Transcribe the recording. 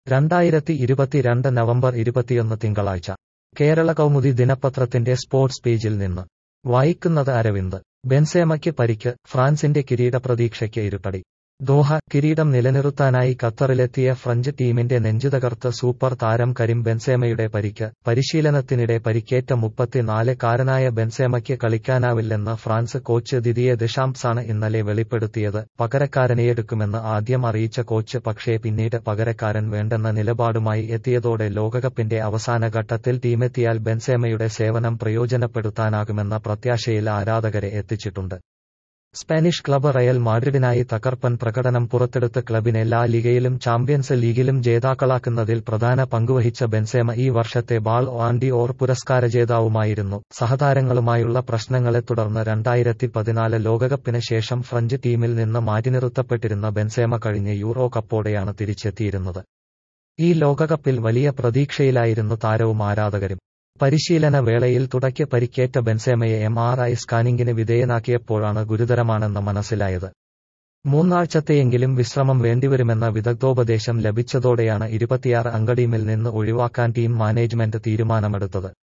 രണ്ടായിരത്തി ഇരുപത്തിരണ്ട് നവംബർ ഇരുപത്തിയൊന്ന് തിങ്കളാഴ്ച കേരള കൗമുദി ദിനപത്രത്തിന്റെ സ്പോർട്സ് പേജിൽ നിന്ന് വായിക്കുന്നത് അരവിന്ദ് ബെൻസേമയ്ക്ക് പരിക്ക് ഫ്രാൻസിന്റെ കിരീട പ്രതീക്ഷയ്ക്ക് ഇരുട്ടടി ദോഹ കിരീടം നിലനിർത്താനായി ഖത്തറിലെത്തിയ ഫ്രഞ്ച് ടീമിന്റെ നെഞ്ചുതകർത്ത് സൂപ്പർ താരം കരീം ബെൻസേമയുടെ പരിക്ക് പരിശീലനത്തിനിടെ പരിക്കേറ്റ മുപ്പത്തിനാല് കാരനായ ബെൻസേമയ്ക്ക് കളിക്കാനാവില്ലെന്ന് ഫ്രാൻസ് കോച്ച് ദിദിയെ ദിഷാംപ്സാണ് ഇന്നലെ വെളിപ്പെടുത്തിയത് പകരക്കാരനെയെടുക്കുമെന്ന് ആദ്യം അറിയിച്ച കോച്ച് പക്ഷേ പിന്നീട് പകരക്കാരൻ വേണ്ടെന്ന നിലപാടുമായി എത്തിയതോടെ ലോകകപ്പിന്റെ അവസാന ഘട്ടത്തിൽ ടീമെത്തിയാൽ ബെൻസേമയുടെ സേവനം പ്രയോജനപ്പെടുത്താനാകുമെന്ന പ്രത്യാശയിൽ ആരാധകരെ എത്തിച്ചിട്ടുണ്ട് സ്പാനിഷ് ക്ലബ് റയൽ മാഡ്രിഡിനായി തകർപ്പൻ പ്രകടനം പുറത്തെടുത്ത് ക്ലബിനെ ലാ ലിഗയിലും ചാമ്പ്യൻസ് ലീഗിലും ജേതാക്കളാക്കുന്നതിൽ പ്രധാന പങ്കുവഹിച്ച ബെൻസേമ ഈ വർഷത്തെ ബാൾ ആൻഡി ഓർ പുരസ്കാര ജേതാവുമായിരുന്നു സഹതാരങ്ങളുമായുള്ള പ്രശ്നങ്ങളെ തുടർന്ന് രണ്ടായിരത്തി പതിനാല് ലോകകപ്പിന് ശേഷം ഫ്രഞ്ച് ടീമിൽ നിന്ന് മാറ്റിനിർത്തപ്പെട്ടിരുന്ന ബെൻസേമ കഴിഞ്ഞ യൂറോ കപ്പോടെയാണ് തിരിച്ചെത്തിയിരുന്നത് ഈ ലോകകപ്പിൽ വലിയ പ്രതീക്ഷയിലായിരുന്നു താരവും ആരാധകരും പരിശീലന വേളയിൽ തുടയ്ക്ക് പരിക്കേറ്റ ബെൻസേമയെ എം ആർ ഐ സ്കാനിംഗിന് വിധേയനാക്കിയപ്പോഴാണ് ഗുരുതരമാണെന്ന് മനസ്സിലായത് മൂന്നാഴ്ചത്തെയെങ്കിലും വിശ്രമം വേണ്ടിവരുമെന്ന വിദഗ്ധോപദേശം ലഭിച്ചതോടെയാണ് ഇരുപത്തിയാറ് അംഗ ടീമിൽ നിന്ന് ഒഴിവാക്കാൻ ടീം മാനേജ്മെന്റ് തീരുമാനമെടുത്തത്